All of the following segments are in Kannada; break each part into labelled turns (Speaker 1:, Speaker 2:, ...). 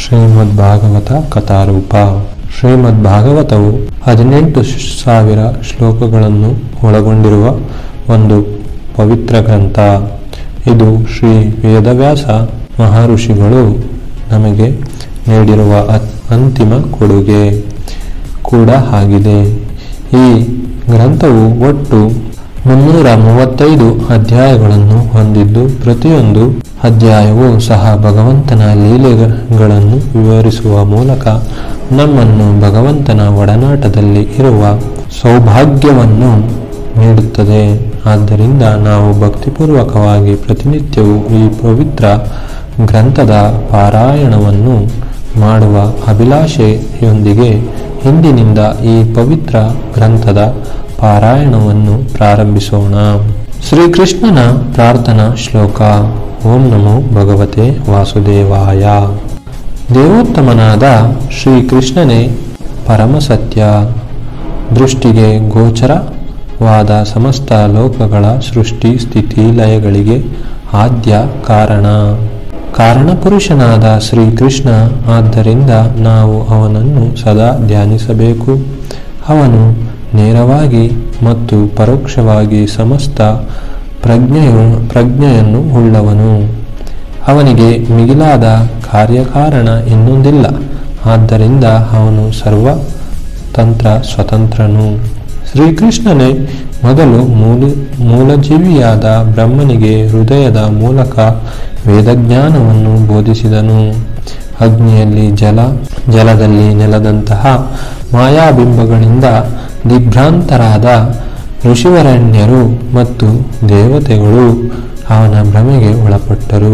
Speaker 1: ಶ್ರೀಮದ್ ಭಾಗವತ ಕಥಾರೂಪ ಶ್ರೀಮದ್ ಭಾಗವತವು ಹದಿನೆಂಟು ಸಾವಿರ ಶ್ಲೋಕಗಳನ್ನು ಒಳಗೊಂಡಿರುವ ಒಂದು ಪವಿತ್ರ ಗ್ರಂಥ ಇದು ಶ್ರೀ ವೇದವ್ಯಾಸ ಮಹರ್ಷಿಗಳು ನಮಗೆ ನೀಡಿರುವ ಅತ್- ಅಂತಿಮ ಕೊಡುಗೆ ಕೂಡ ಆಗಿದೆ ಈ ಗ್ರಂಥವು ಒಟ್ಟು ಮುನ್ನೂರ ಮೂವತ್ತೈದು ಅಧ್ಯಾಯಗಳನ್ನು ಹೊಂದಿದ್ದು ಪ್ರತಿಯೊಂದು ಅಧ್ಯಾಯವೂ ಸಹ ಭಗವಂತನ ಲೀಲೆಗಳನ್ನು ವಿವರಿಸುವ ಮೂಲಕ ನಮ್ಮನ್ನು ಭಗವಂತನ ಒಡನಾಟದಲ್ಲಿ ಇರುವ ಸೌಭಾಗ್ಯವನ್ನು ನೀಡುತ್ತದೆ ಆದ್ದರಿಂದ ನಾವು ಭಕ್ತಿಪೂರ್ವಕವಾಗಿ ಪ್ರತಿನಿತ್ಯವೂ ಈ ಪವಿತ್ರ ಗ್ರಂಥದ ಪಾರಾಯಣವನ್ನು ಮಾಡುವ ಅಭಿಲಾಷೆಯೊಂದಿಗೆ ಇಂದಿನಿಂದ ಈ ಪವಿತ್ರ ಗ್ರಂಥದ ಪಾರಾಯಣವನ್ನು ಪ್ರಾರಂಭಿಸೋಣ ಶ್ರೀಕೃಷ್ಣನ ಪ್ರಾರ್ಥನಾ ಶ್ಲೋಕ ಓಂ ನಮೋ ಭಗವತೆ ವಾಸುದೇವಾಯ ದೇವೋತ್ತಮನಾದ ಶ್ರೀಕೃಷ್ಣನೇ ಪರಮಸತ್ಯ ದೃಷ್ಟಿಗೆ ಗೋಚರವಾದ ಸಮಸ್ತ ಲೋಕಗಳ ಸೃಷ್ಟಿ ಸ್ಥಿತಿ ಲಯಗಳಿಗೆ ಆದ್ಯ ಕಾರಣ ಕಾರಣಪುರುಷನಾದ ಶ್ರೀಕೃಷ್ಣ ಆದ್ದರಿಂದ ನಾವು ಅವನನ್ನು ಸದಾ ಧ್ಯಾನಿಸಬೇಕು ಅವನು ನೇರವಾಗಿ ಮತ್ತು ಪರೋಕ್ಷವಾಗಿ ಸಮಸ್ತ ಪ್ರಜ್ಞೆಯು ಪ್ರಜ್ಞೆಯನ್ನು ಉಳ್ಳವನು ಅವನಿಗೆ ಮಿಗಿಲಾದ ಕಾರ್ಯಕಾರಣ ಇನ್ನೊಂದಿಲ್ಲ ಆದ್ದರಿಂದ ಅವನು ಸರ್ವ ತಂತ್ರ ಸ್ವತಂತ್ರನು ಶ್ರೀಕೃಷ್ಣನೇ ಮೊದಲು ಮೂಲ ಮೂಲಜೀವಿಯಾದ ಬ್ರಹ್ಮನಿಗೆ ಹೃದಯದ ಮೂಲಕ ವೇದಜ್ಞಾನವನ್ನು ಬೋಧಿಸಿದನು ಅಗ್ನಿಯಲ್ಲಿ ಜಲ ಜಲದಲ್ಲಿ ನೆಲದಂತಹ ಮಾಯಾಬಿಂಬಗಳಿಂದ ದಿಗ್ಭ್ರಾಂತರಾದ ಋಷಿವರಣ್ಯರು ಮತ್ತು ದೇವತೆಗಳು ಅವನ ಭ್ರಮೆಗೆ ಒಳಪಟ್ಟರು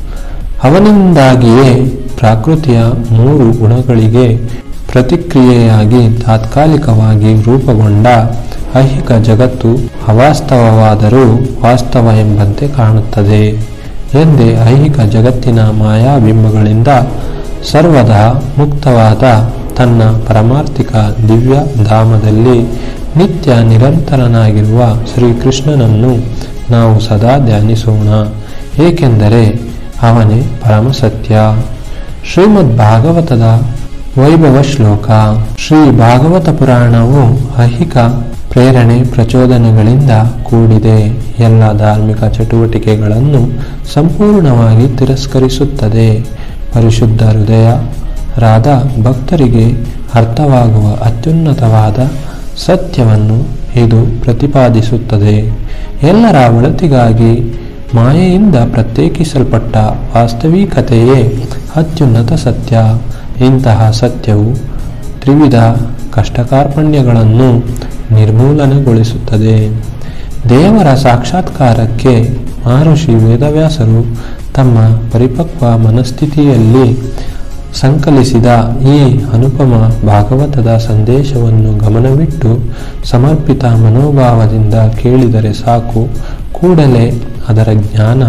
Speaker 1: ಅವನಿಂದಾಗಿಯೇ ಪ್ರಾಕೃತಿಯ ಮೂರು ಗುಣಗಳಿಗೆ ಪ್ರತಿಕ್ರಿಯೆಯಾಗಿ ತಾತ್ಕಾಲಿಕವಾಗಿ ರೂಪುಗೊಂಡ ಐಹಿಕ ಜಗತ್ತು ಅವಾಸ್ತವವಾದರೂ ವಾಸ್ತವ ಎಂಬಂತೆ ಕಾಣುತ್ತದೆ ಎಂದೇ ಐಹಿಕ ಜಗತ್ತಿನ ಮಾಯಾಬಿಂಬಗಳಿಂದ ಸರ್ವದಾ ಮುಕ್ತವಾದ ತನ್ನ ಪರಮಾರ್ಥಿಕ ದಿವ್ಯ ಧಾಮದಲ್ಲಿ ನಿತ್ಯ ನಿರಂತರನಾಗಿರುವ ಶ್ರೀಕೃಷ್ಣನನ್ನು ನಾವು ಸದಾ ಧ್ಯಾನಿಸೋಣ ಏಕೆಂದರೆ ಅವನೇ ಪರಮಸತ್ಯ ಶ್ರೀಮದ್ ಭಾಗವತದ ವೈಭವ ಶ್ಲೋಕ ಶ್ರೀ ಭಾಗವತ ಪುರಾಣವು ಐಹಿಕ ಪ್ರೇರಣೆ ಪ್ರಚೋದನೆಗಳಿಂದ ಕೂಡಿದೆ ಎಲ್ಲ ಧಾರ್ಮಿಕ ಚಟುವಟಿಕೆಗಳನ್ನು ಸಂಪೂರ್ಣವಾಗಿ ತಿರಸ್ಕರಿಸುತ್ತದೆ ಪರಿಶುದ್ಧ ಹೃದಯರಾದ ಭಕ್ತರಿಗೆ ಅರ್ಥವಾಗುವ ಅತ್ಯುನ್ನತವಾದ ಸತ್ಯವನ್ನು ಇದು ಪ್ರತಿಪಾದಿಸುತ್ತದೆ ಎಲ್ಲರ ಒಳತಿಗಾಗಿ ಮಾಯೆಯಿಂದ ಪ್ರತ್ಯೇಕಿಸಲ್ಪಟ್ಟ ವಾಸ್ತವಿಕತೆಯೇ ಅತ್ಯುನ್ನತ ಸತ್ಯ ಇಂತಹ ಸತ್ಯವು ತ್ರಿವಿಧ ಕಷ್ಟಕಾರ್ಪಣ್ಯಗಳನ್ನು ನಿರ್ಮೂಲನೆಗೊಳಿಸುತ್ತದೆ ದೇವರ ಸಾಕ್ಷಾತ್ಕಾರಕ್ಕೆ ಮಹರ್ಷಿ ವೇದವ್ಯಾಸರು ತಮ್ಮ ಪರಿಪಕ್ವ ಮನಸ್ಥಿತಿಯಲ್ಲಿ ಸಂಕಲಿಸಿದ ಈ ಅನುಪಮ ಭಾಗವತದ ಸಂದೇಶವನ್ನು ಗಮನವಿಟ್ಟು ಸಮರ್ಪಿತ ಮನೋಭಾವದಿಂದ ಕೇಳಿದರೆ ಸಾಕು ಕೂಡಲೇ ಅದರ ಜ್ಞಾನ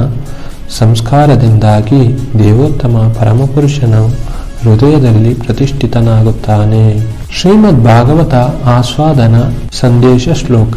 Speaker 1: ಸಂಸ್ಕಾರದಿಂದಾಗಿ ದೇವೋತ್ತಮ ಪರಮಪುರುಷನ ಹೃದಯದಲ್ಲಿ ಪ್ರತಿಷ್ಠಿತನಾಗುತ್ತಾನೆ ಶ್ರೀಮದ್ ಭಾಗವತ ಆಸ್ವಾದನ ಸಂದೇಶ ಶ್ಲೋಕ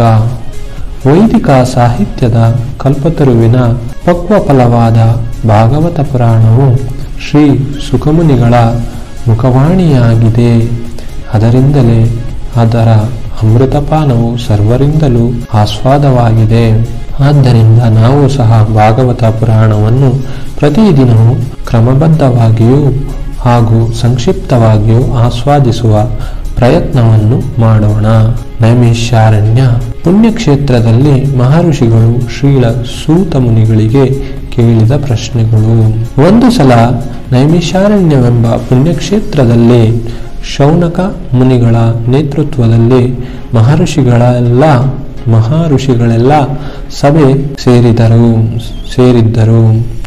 Speaker 1: ವೈದಿಕ ಸಾಹಿತ್ಯದ ಕಲ್ಪತರುವಿನ ಪಕ್ವ ಫಲವಾದ ಭಾಗವತ ಪುರಾಣವು ಶ್ರೀ ಸುಖಮುನಿಗಳ ಮುಖವಾಣಿಯಾಗಿದೆ ಅದರಿಂದಲೇ ಅದರ ಅಮೃತಪಾನವು ಸರ್ವರಿಂದಲೂ ಆಸ್ವಾದವಾಗಿದೆ ಆದ್ದರಿಂದ ನಾವು ಸಹ ಭಾಗವತ ಪುರಾಣವನ್ನು ಪ್ರತಿದಿನವೂ ಕ್ರಮಬದ್ಧವಾಗಿಯೂ ಹಾಗೂ ಸಂಕ್ಷಿಪ್ತವಾಗಿಯೂ ಆಸ್ವಾದಿಸುವ ಪ್ರಯತ್ನವನ್ನು ಮಾಡೋಣ ನೈಮಿಷಾರಣ್ಯ ಪುಣ್ಯಕ್ಷೇತ್ರದಲ್ಲಿ ಮಹರ್ಷಿಗಳು ಶ್ರೀಲ ಸೂತ ಮುನಿಗಳಿಗೆ ಕೇಳಿದ ಪ್ರಶ್ನೆಗಳು ಒಂದು ಸಲ ನೈಮಿಷಾರಣ್ಯವೆಂಬ ಪುಣ್ಯಕ್ಷೇತ್ರದಲ್ಲಿ ಶೌನಕ ಮುನಿಗಳ ನೇತೃತ್ವದಲ್ಲಿ ಮಹರ್ಷಿಗಳೆಲ್ಲ ಮಹರ್ಷಿಗಳೆಲ್ಲ ಸಭೆ ಸೇರಿದರು ಸೇರಿದ್ದರು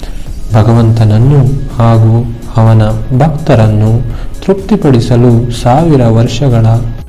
Speaker 1: ಭಗವಂತನನ್ನು ಹಾಗೂ ಅವನ ಭಕ್ತರನ್ನು ತೃಪ್ತಿಪಡಿಸಲು ಸಾವಿರ ವರ್ಷಗಳ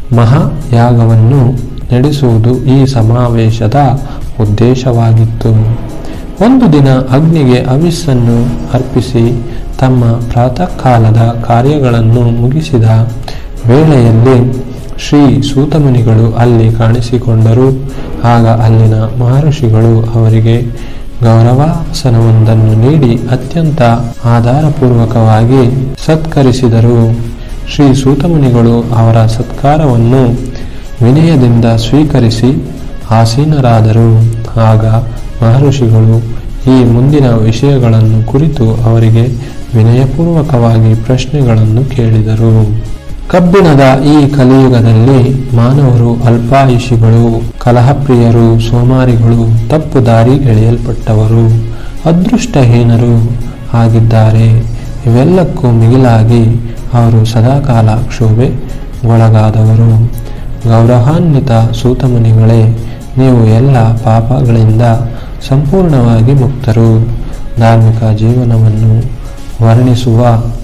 Speaker 1: ಮಹಾಯಾಗವನ್ನು ನಡೆಸುವುದು ಈ ಸಮಾವೇಶದ ಉದ್ದೇಶವಾಗಿತ್ತು ಒಂದು ದಿನ ಅಗ್ನಿಗೆ ಅವಿಸ್ಸನ್ನು ಅರ್ಪಿಸಿ ತಮ್ಮ ಪ್ರಾತಃ ಕಾಲದ ಕಾರ್ಯಗಳನ್ನು ಮುಗಿಸಿದ ವೇಳೆಯಲ್ಲಿ ಶ್ರೀ ಸೂತಮುನಿಗಳು ಅಲ್ಲಿ ಕಾಣಿಸಿಕೊಂಡರು ಆಗ ಅಲ್ಲಿನ ಮಹರ್ಷಿಗಳು ಅವರಿಗೆ ಗೌರವಾಸನವೊಂದನ್ನು ನೀಡಿ ಅತ್ಯಂತ ಆಧಾರಪೂರ್ವಕವಾಗಿ ಸತ್ಕರಿಸಿದರು ಶ್ರೀ ಸೂತಮುನಿಗಳು ಅವರ ಸತ್ಕಾರವನ್ನು ವಿನಯದಿಂದ ಸ್ವೀಕರಿಸಿ ಆಸೀನರಾದರು ಆಗ ಮಹರ್ಷಿಗಳು ಈ ಮುಂದಿನ ವಿಷಯಗಳನ್ನು ಕುರಿತು ಅವರಿಗೆ ವಿನಯಪೂರ್ವಕವಾಗಿ ಪ್ರಶ್ನೆಗಳನ್ನು ಕೇಳಿದರು ಕಬ್ಬಿಣದ ಈ ಕಲಿಯುಗದಲ್ಲಿ ಮಾನವರು ಅಲ್ಪಾಯುಷಿಗಳು ಕಲಹಪ್ರಿಯರು ಸೋಮಾರಿಗಳು ತಪ್ಪು ದಾರಿಗೆಳೆಯಲ್ಪಟ್ಟವರು ಅದೃಷ್ಟಹೀನರು ಆಗಿದ್ದಾರೆ ಇವೆಲ್ಲಕ್ಕೂ ಮಿಗಿಲಾಗಿ ಅವರು ಸದಾಕಾಲ ಕ್ಷೋಭೆ ಒಳಗಾದವರು ಗೌರವಾನ್ವಿತ ಸೂತಮುನಿಗಳೇ ನೀವು ಎಲ್ಲ ಪಾಪಗಳಿಂದ ಸಂಪೂರ್ಣವಾಗಿ ಮುಕ್ತರು ಧಾರ್ಮಿಕ ಜೀವನವನ್ನು ವರ್ಣಿಸುವ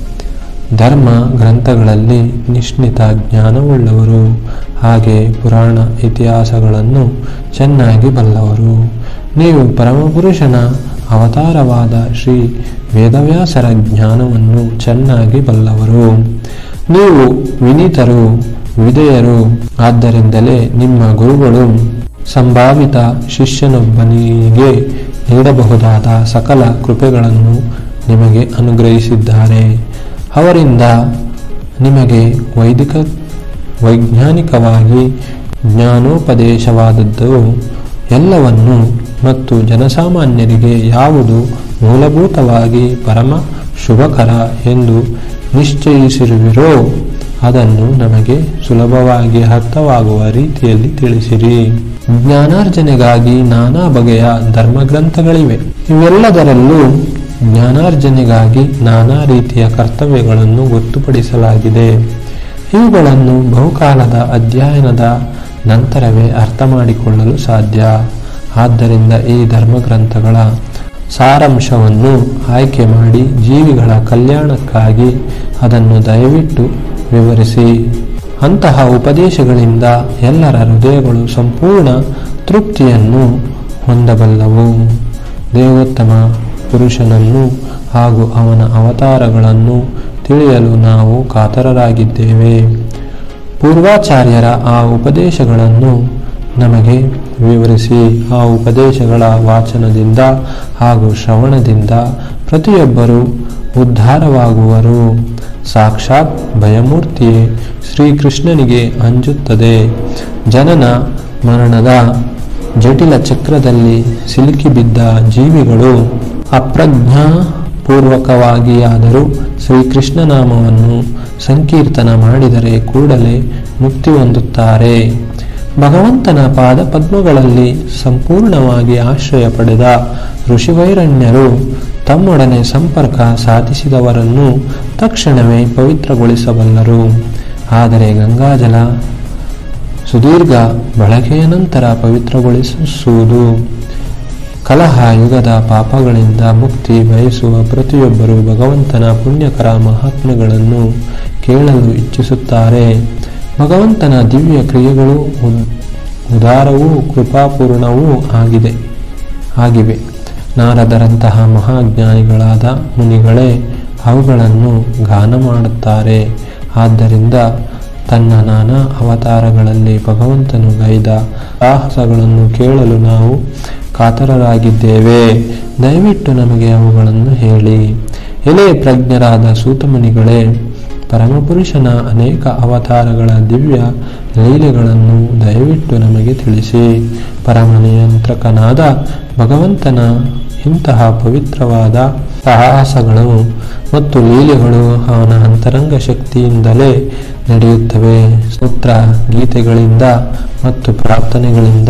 Speaker 1: ಧರ್ಮ ಗ್ರಂಥಗಳಲ್ಲಿ ನಿಷ್ಣಿತ ಜ್ಞಾನವುಳ್ಳವರು ಹಾಗೆ ಪುರಾಣ ಇತಿಹಾಸಗಳನ್ನು ಚೆನ್ನಾಗಿ ಬಲ್ಲವರು ನೀವು ಪರಮಪುರುಷನ ಅವತಾರವಾದ ಶ್ರೀ ವೇದವ್ಯಾಸರ ಜ್ಞಾನವನ್ನು ಚೆನ್ನಾಗಿ ಬಲ್ಲವರು ನೀವು ವಿನೀತರು ವಿಧೇಯರು ಆದ್ದರಿಂದಲೇ ನಿಮ್ಮ ಗುರುಗಳು ಸಂಭಾವಿತ ಶಿಷ್ಯನೊಬ್ಬನಿಗೆ ನೀಡಬಹುದಾದ ಸಕಲ ಕೃಪೆಗಳನ್ನು ನಿಮಗೆ ಅನುಗ್ರಹಿಸಿದ್ದಾರೆ ಅವರಿಂದ ನಿಮಗೆ ವೈದಿಕ ವೈಜ್ಞಾನಿಕವಾಗಿ ಜ್ಞಾನೋಪದೇಶವಾದದ್ದು ಎಲ್ಲವನ್ನು ಮತ್ತು ಜನಸಾಮಾನ್ಯರಿಗೆ ಯಾವುದು ಮೂಲಭೂತವಾಗಿ ಪರಮ ಶುಭಕರ ಎಂದು ನಿಶ್ಚಯಿಸಿರುವಿರೋ ಅದನ್ನು ನಮಗೆ ಸುಲಭವಾಗಿ ಅರ್ಥವಾಗುವ ರೀತಿಯಲ್ಲಿ ತಿಳಿಸಿರಿ ಜ್ಞಾನಾರ್ಜನೆಗಾಗಿ ನಾನಾ ಬಗೆಯ ಧರ್ಮಗ್ರಂಥಗಳಿವೆ ಇವೆಲ್ಲದರಲ್ಲೂ ಜ್ಞಾನಾರ್ಜನೆಗಾಗಿ ನಾನಾ ರೀತಿಯ ಕರ್ತವ್ಯಗಳನ್ನು ಗೊತ್ತುಪಡಿಸಲಾಗಿದೆ ಇವುಗಳನ್ನು ಬಹುಕಾಲದ ಅಧ್ಯಯನದ ನಂತರವೇ ಅರ್ಥ ಮಾಡಿಕೊಳ್ಳಲು ಸಾಧ್ಯ ಆದ್ದರಿಂದ ಈ ಧರ್ಮಗ್ರಂಥಗಳ ಸಾರಾಂಶವನ್ನು ಆಯ್ಕೆ ಮಾಡಿ ಜೀವಿಗಳ ಕಲ್ಯಾಣಕ್ಕಾಗಿ ಅದನ್ನು ದಯವಿಟ್ಟು ವಿವರಿಸಿ ಅಂತಹ ಉಪದೇಶಗಳಿಂದ ಎಲ್ಲರ ಹೃದಯಗಳು ಸಂಪೂರ್ಣ ತೃಪ್ತಿಯನ್ನು ಹೊಂದಬಲ್ಲವು ದೇವೋತ್ತಮ ಪುರುಷನನ್ನು ಹಾಗೂ ಅವನ ಅವತಾರಗಳನ್ನು ತಿಳಿಯಲು ನಾವು ಕಾತರರಾಗಿದ್ದೇವೆ ಪೂರ್ವಾಚಾರ್ಯರ ಆ ಉಪದೇಶಗಳನ್ನು ನಮಗೆ ವಿವರಿಸಿ ಆ ಉಪದೇಶಗಳ ವಾಚನದಿಂದ ಹಾಗೂ ಶ್ರವಣದಿಂದ ಪ್ರತಿಯೊಬ್ಬರೂ ಉದ್ಧಾರವಾಗುವರು ಸಾಕ್ಷಾತ್ ಭಯಮೂರ್ತಿಯೇ ಶ್ರೀಕೃಷ್ಣನಿಗೆ ಅಂಜುತ್ತದೆ ಜನನ ಮರಣದ ಜಟಿಲ ಚಕ್ರದಲ್ಲಿ ಸಿಲುಕಿಬಿದ್ದ ಜೀವಿಗಳು ಅಪ್ರಜ್ಞಾಪೂರ್ವಕವಾಗಿಯಾದರೂ ಶ್ರೀಕೃಷ್ಣ ನಾಮವನ್ನು ಸಂಕೀರ್ತನ ಮಾಡಿದರೆ ಕೂಡಲೇ ಮುಕ್ತಿ ಹೊಂದುತ್ತಾರೆ ಭಗವಂತನ ಪಾದ ಪದ್ಮಗಳಲ್ಲಿ ಸಂಪೂರ್ಣವಾಗಿ ಆಶ್ರಯ ಪಡೆದ ಋಷಿವೈರಣ್ಯರು ತಮ್ಮೊಡನೆ ಸಂಪರ್ಕ ಸಾಧಿಸಿದವರನ್ನು ತಕ್ಷಣವೇ ಪವಿತ್ರಗೊಳಿಸಬಲ್ಲರು ಆದರೆ ಗಂಗಾಜಲ ಸುದೀರ್ಘ ಬಳಕೆಯ ನಂತರ ಪವಿತ್ರಗೊಳಿಸುವುದು ಕಲಹ ಯುಗದ ಪಾಪಗಳಿಂದ ಮುಕ್ತಿ ಬಯಸುವ ಪ್ರತಿಯೊಬ್ಬರು ಭಗವಂತನ ಪುಣ್ಯಕರ ಮಹಾತ್ಮೆಗಳನ್ನು ಕೇಳಲು ಇಚ್ಛಿಸುತ್ತಾರೆ ಭಗವಂತನ ದಿವ್ಯ ಕ್ರಿಯೆಗಳು ಉದ್- ಉದಾರವೂ ಕೃಪಾಪೂರ್ಣವೂ ಆಗಿದೆ ಆಗಿವೆ ನಾರದರಂತಹ ಮಹಾಜ್ಞಾನಿಗಳಾದ ಮುನಿಗಳೇ ಅವುಗಳನ್ನು ಗಾನ ಮಾಡುತ್ತಾರೆ ಆದ್ದರಿಂದ ತನ್ನ ನಾನಾ ಅವತಾರಗಳಲ್ಲಿ ಭಗವಂತನು ಗೈದ ಸಾಹಸಗಳನ್ನು ಕೇಳಲು ನಾವು ಕಾತರರಾಗಿದ್ದೇವೆ ದಯವಿಟ್ಟು ನಮಗೆ ಅವುಗಳನ್ನು ಹೇಳಿ ಎಲೆ ಪ್ರಜ್ಞರಾದ ಸೂತಮುನಿಗಳೇ ಪರಮಪುರುಷನ ಅನೇಕ ಅವತಾರಗಳ ದಿವ್ಯ ಲೀಲೆಗಳನ್ನು ದಯವಿಟ್ಟು ನಮಗೆ ತಿಳಿಸಿ ಪರಮ ನಿಯಂತ್ರಕನಾದ ಭಗವಂತನ ಇಂತಹ ಪವಿತ್ರವಾದ ಸಾಹಸಗಳು ಮತ್ತು ಲೀಲೆಗಳು ಅವನ ಅಂತರಂಗ ಶಕ್ತಿಯಿಂದಲೇ ನಡೆಯುತ್ತವೆ ಸ್ತೋತ್ರ ಗೀತೆಗಳಿಂದ ಮತ್ತು ಪ್ರಾರ್ಥನೆಗಳಿಂದ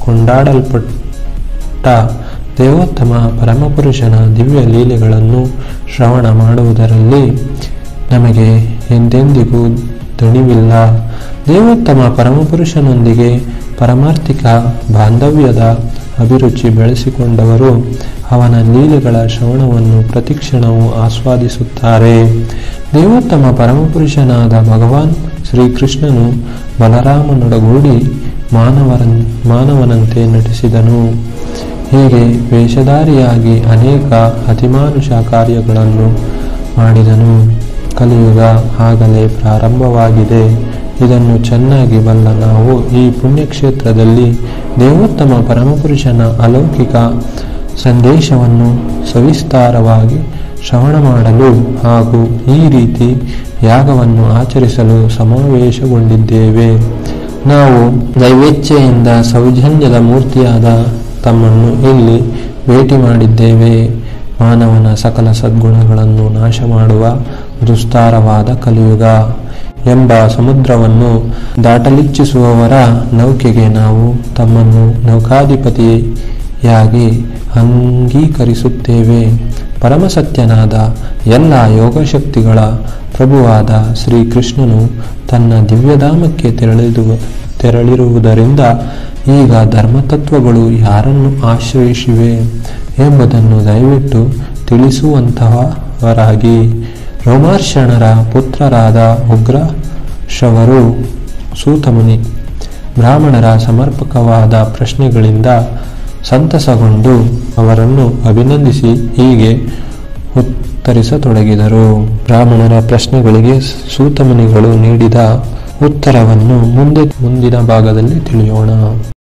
Speaker 1: ಕೊಂಡಾಡಲ್ಪಟ್ಟ ದೇವೋತ್ತಮ ಪರಮಪುರುಷನ ದಿವ್ಯ ಲೀಲೆಗಳನ್ನು ಶ್ರವಣ ಮಾಡುವುದರಲ್ಲಿ ನಮಗೆ ಎಂದೆಂದಿಗೂ ದಣಿವಿಲ್ಲ ದೇವೋತ್ತಮ ಪರಮಪುರುಷನೊಂದಿಗೆ ಪರಮಾರ್ಥಿಕ ಬಾಂಧವ್ಯದ ಅಭಿರುಚಿ ಬೆಳೆಸಿಕೊಂಡವರು ಅವನ ಲೀಲೆಗಳ ಶ್ರವಣವನ್ನು ಪ್ರತಿಕ್ಷಣವೂ ಆಸ್ವಾದಿಸುತ್ತಾರೆ ದೇವೋತ್ತಮ ಪರಮಪುರುಷನಾದ ಭಗವಾನ್ ಶ್ರೀಕೃಷ್ಣನು ಬಲರಾಮನೊಡಗೂಡಿ ಮಾನವರನ್ ಮಾನವನಂತೆ ನಟಿಸಿದನು ಹೀಗೆ ವೇಷಧಾರಿಯಾಗಿ ಅನೇಕ ಅತಿಮಾನುಷ ಕಾರ್ಯಗಳನ್ನು ಮಾಡಿದನು ಕಲಿಯುಗ ಆಗಲೇ ಪ್ರಾರಂಭವಾಗಿದೆ ಇದನ್ನು ಚೆನ್ನಾಗಿ ಬಲ್ಲ ನಾವು ಈ ಪುಣ್ಯಕ್ಷೇತ್ರದಲ್ಲಿ ದೇವೋತ್ತಮ ಪರಮಪುರುಷನ ಅಲೌಕಿಕ ಸಂದೇಶವನ್ನು ಸವಿಸ್ತಾರವಾಗಿ ಶ್ರವಣ ಮಾಡಲು ಹಾಗೂ ಈ ರೀತಿ ಯಾಗವನ್ನು ಆಚರಿಸಲು ಸಮಾವೇಶಗೊಂಡಿದ್ದೇವೆ ನಾವು ದೈವೇಚ್ಛೆಯಿಂದ ಸೌಜನ್ಯದ ಮೂರ್ತಿಯಾದ ತಮ್ಮನ್ನು ಇಲ್ಲಿ ಭೇಟಿ ಮಾಡಿದ್ದೇವೆ ಮಾನವನ ಸಕಲ ಸದ್ಗುಣಗಳನ್ನು ನಾಶ ಮಾಡುವ ದುಸ್ತಾರವಾದ ಕಲಿಯುಗ ಎಂಬ ಸಮುದ್ರವನ್ನು ದಾಟಲಿಚ್ಛಿಸುವವರ ನೌಕೆಗೆ ನಾವು ತಮ್ಮನ್ನು ನೌಕಾಧಿಪತಿಯಾಗಿ ಅಂಗೀಕರಿಸುತ್ತೇವೆ ಪರಮಸತ್ಯನಾದ ಎಲ್ಲ ಯೋಗಶಕ್ತಿಗಳ ಪ್ರಭುವಾದ ಶ್ರೀಕೃಷ್ಣನು ತನ್ನ ದಿವ್ಯಧಾಮಕ್ಕೆ ತೆರಳಿದು ತೆರಳಿರುವುದರಿಂದ ಈಗ ಧರ್ಮತತ್ವಗಳು ಯಾರನ್ನು ಆಶ್ರಯಿಸಿವೆ ಎಂಬುದನ್ನು ದಯವಿಟ್ಟು ತಿಳಿಸುವಂತಹವರಾಗಿ ರೋಮಾರ್ಷಣರ ಪುತ್ರರಾದ ಉಗ್ರಶವರು ಸೂತಮುನಿ ಬ್ರಾಹ್ಮಣರ ಸಮರ್ಪಕವಾದ ಪ್ರಶ್ನೆಗಳಿಂದ ಸಂತಸಗೊಂಡು ಅವರನ್ನು ಅಭಿನಂದಿಸಿ ಹೀಗೆ ಉತ್ತರಿಸತೊಡಗಿದರು ಬ್ರಾಹ್ಮಣರ ಪ್ರಶ್ನೆಗಳಿಗೆ ಸೂತಮುನಿಗಳು ನೀಡಿದ ಉತ್ತರವನ್ನು ಮುಂದೆ ಮುಂದಿನ ಭಾಗದಲ್ಲಿ ತಿಳಿಯೋಣ